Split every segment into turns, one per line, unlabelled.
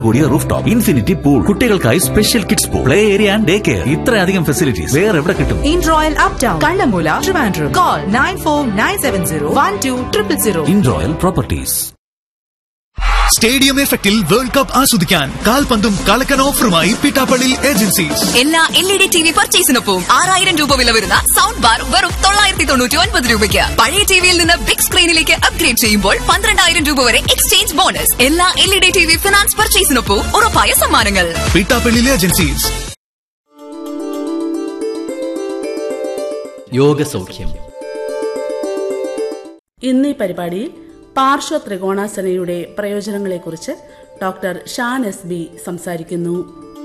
കൂടിയ roof top infinity pool കുട്ടികൾക്കായി special kids pool play area and day care ഇത്രയധികം facilities വേറെ എവിടെ കിട്ടും
in Royal Uptown, Kallamula, Trivandrum. Call 94
in royal properties
stadium എഫക്റ്റിൽ world cup ആസ്വദിക്കാൻ കാൽപന്തും കളക്കൻ ഓഫറുമായി പിട്ടാപ്പള്ളി ഏജൻസീസ്
എല്ലാ L E D T V പർച്ചേസിനൊപ്പം ആറായിരം രൂപ വില വരുന്ന സൗണ്ട് ബാർ വെറും തൊള്ളായിരത്തി തൊണ്ണൂറ്റി ഒൻപത് രൂപയ്ക്ക് പഴയ ടിവിയിൽ നിന്ന് ബിഗ് സ്ക്രീനിലേക്ക് അപ്ഗ്രേഡ് ചെയ്യുമ്പോൾ പന്ത്രണ്ടായിരം രൂപ വരെ എക്സ്ചേഞ്ച് ബോണസ് എല്ലാ L E D T V finance പർച്ചേസിനൊപ്പം ഉറപ്പായ സമ്മാനങ്ങൾ
പിട്ടാപ്പള്ളി ഏജൻസീസ്
യോഗസൗഖ്യം
ഇന്ന് ഈ പരിപാടിയിൽ പാർശ്വ ത്രികോണാസനയുടെ പ്രയോജനങ്ങളെക്കുറിച്ച് ഡോക്ടർ ഷാൻ എസ് ബി സംസാരിക്കുന്നു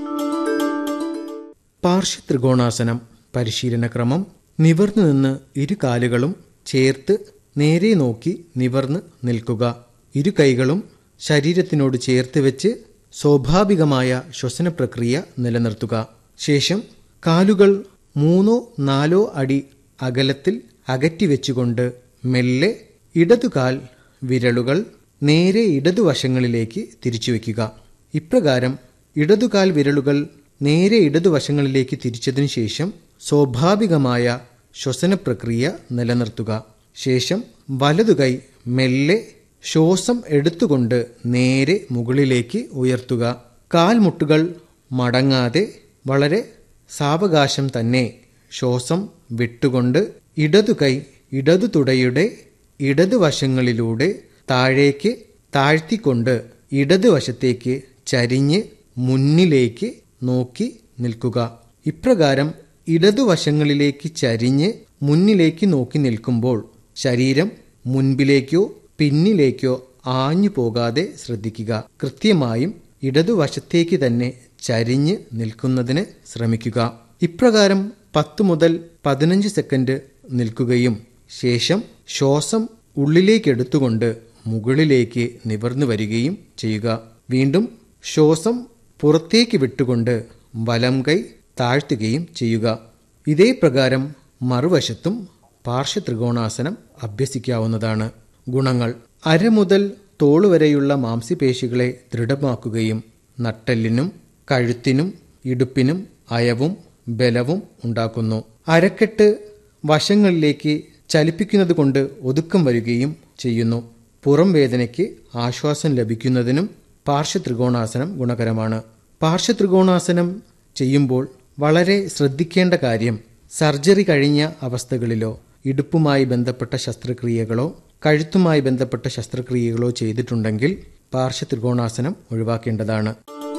പാർശ്വത്രികോണാസനം പരിശീലനക്രമം നിവർന്നു നിന്ന് ഇരു കാലുകളും ചേർത്ത് നേരെ നോക്കി നിവർന്ന് നിൽക്കുക ഇരു കൈകളും ശരീരത്തിനോട് ചേർത്ത് വെച്ച് സ്വാഭാവികമായ ശ്വസന പ്രക്രിയ നിലനിർത്തുക ശേഷം കാലുകൾ മൂന്നോ നാലോ അടി അകലത്തിൽ അകറ്റിവെച്ചുകൊണ്ട് മെല്ലെ ഇടതുകാൽ വിരലുകൾ നേരെ ഇടതുവശങ്ങളിലേക്ക് തിരിച്ചു വയ്ക്കുക ഇപ്രകാരം ഇടതുകാൽ വിരലുകൾ നേരെ ഇടതുവശങ്ങളിലേക്ക് തിരിച്ചതിനു ശേഷം സ്വാഭാവികമായ ശ്വസന പ്രക്രിയ നിലനിർത്തുക ശേഷം വലതുകൈ മെല്ലെ ശ്വാസം എടുത്തുകൊണ്ട് നേരെ മുകളിലേക്ക് ഉയർത്തുക കാൽമുട്ടുകൾ മടങ്ങാതെ വളരെ സാവകാശം തന്നെ ശ്വാസം വിട്ടുകൊണ്ട് ഇടതുകൈ ഇടതു തുടയുടെ ഇടതുവശങ്ങളിലൂടെ താഴേക്ക് താഴ്ത്തിക്കൊണ്ട് ഇടതുവശത്തേക്ക് ചരിഞ്ഞ് മുന്നിലേക്ക് നോക്കി നിൽക്കുക ഇപ്രകാരം ഇടതുവശങ്ങളിലേക്ക് ചരിഞ്ഞ് മുന്നിലേക്ക് നോക്കി നിൽക്കുമ്പോൾ ശരീരം മുൻപിലേക്കോ പിന്നിലേക്കോ ആഞ്ഞു പോകാതെ ശ്രദ്ധിക്കുക കൃത്യമായും ഇടതുവശത്തേക്ക് തന്നെ ചരിഞ്ഞ് നിൽക്കുന്നതിന് ശ്രമിക്കുക ഇപ്രകാരം പത്ത് മുതൽ പതിനഞ്ച് സെക്കൻഡ് നിൽക്കുകയും ശേഷം ശ്വാസം ഉള്ളിലേക്കെടുത്തുകൊണ്ട് മുകളിലേക്ക് നിവർന്നു വരികയും ചെയ്യുക വീണ്ടും ശ്വാസം പുറത്തേക്ക് വിട്ടുകൊണ്ട് വലം കൈ താഴ്ത്തുകയും ചെയ്യുക ഇതേ പ്രകാരം മറുവശത്തും പാർശ്വത്രികോണാസനം അഭ്യസിക്കാവുന്നതാണ് ഗുണങ്ങൾ അര മുതൽ തോള് വരെയുള്ള മാംസ്യപേശികളെ ദൃഢമാക്കുകയും നട്ടെല്ലിനും കഴുത്തിനും ഇടുപ്പിനും അയവും ബലവും ഉണ്ടാക്കുന്നു അരക്കെട്ട് വശങ്ങളിലേക്ക് ചലിപ്പിക്കുന്നത് കൊണ്ട് ഒതുക്കം വരികയും ചെയ്യുന്നു പുറം വേദനയ്ക്ക് ആശ്വാസം ലഭിക്കുന്നതിനും പാർശ്വത്രികോണാസനം ഗുണകരമാണ് പാർശ്വത്രികോണാസനം ചെയ്യുമ്പോൾ വളരെ ശ്രദ്ധിക്കേണ്ട കാര്യം സർജറി കഴിഞ്ഞ അവസ്ഥകളിലോ ഇടുപ്പുമായി ബന്ധപ്പെട്ട ശസ്ത്രക്രിയകളോ കഴുത്തുമായി ബന്ധപ്പെട്ട ശസ്ത്രക്രിയകളോ ചെയ്തിട്ടുണ്ടെങ്കിൽ പാർശ്വത്രികോണാസനം ഒഴിവാക്കേണ്ടതാണ്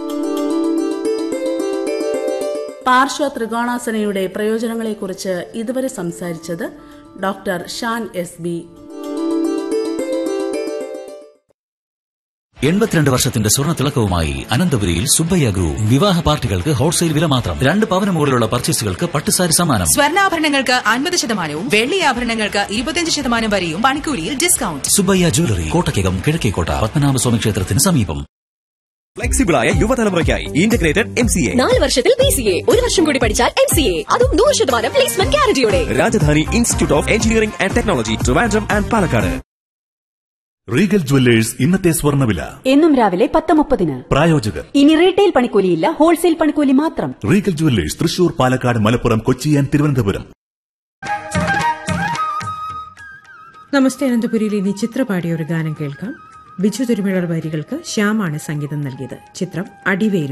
പാർശ്വ ത്രികോണാസനയുടെ പ്രയോജനങ്ങളെക്കുറിച്ച് ഇതുവരെ സംസാരിച്ചത് ഡോക്ടർ ഷാൻ എസ് ബി
എൺപത്തിരണ്ട് വർഷത്തിന്റെ സ്വർണ്ണ തിളക്കവുമായി അനന്തപുരിയിൽ സുബ്ബയ്യ ഗ്രൂപ്പ് വിവാഹ പാർട്ടികൾക്ക് ഹോൾസെയിൽ വില മാത്രം രണ്ട് പവന് മുകളിലുള്ള പർച്ചേസുകൾക്ക് പട്ടുസാരി സമ്മാനം
സ്വർണ്ണാഭരണങ്ങൾക്ക് അൻപത് ശതമാനവും വെള്ളി ആഭരണങ്ങൾക്ക് ഇരുപത്തിയഞ്ച് ശതമാനം വരെയും പണിക്കൂലിയിൽ ഡിസ്കൗണ്ട്
സുബ്ബയ്യ ജ്വല്ലറി കോട്ടയ്ക്കകം കിഴക്കേക്കോട്ട പത്മനാഭസ്വാമി ക്ഷേത്രത്തിന് സമീപം
ഫ്ലെക്സിബിളായ യുവതലമുറയ്ക്കായി ഇന്റഗ്രേറ്റഡ് എം സി എ
നാല് വർഷത്തിൽ ബി സി എ ഒരു വർഷം കൂടി പഠിച്ചാൽ എം സി എ അതും നൂറ് ശതമാനം പ്ലേസ്മെന്റ് ഗ്യാരണ്ടിയോടെ
Rajadhani institute of engineering and technology Trivandrum and Palakkad
regal jewellers ഇന്നത്തെ സ്വർണ്ണവില
എന്നും രാവിലെ പത്ത് മുപ്പതിന്
പ്രായോജകർ
ഇനി റീറ്റെയിൽ പണിക്കൂലിയില്ല ഹോൾസെയിൽ പണിക്കൂലി മാത്രം
regal jewellers Thrissur Palakkad Malappuram Kochi and Thiruvananthapuram
നമസ്തേ അനന്തപുരിയിൽ ഇനി ചിത്ര പാടിയ ഒരു ഗാനം കേൾക്കാം ബിജു തിരുമിഴർ വരികൾക്ക് ശ്യാമാണ് സംഗീതം നൽകിയത് ചിത്രം അടിവേരു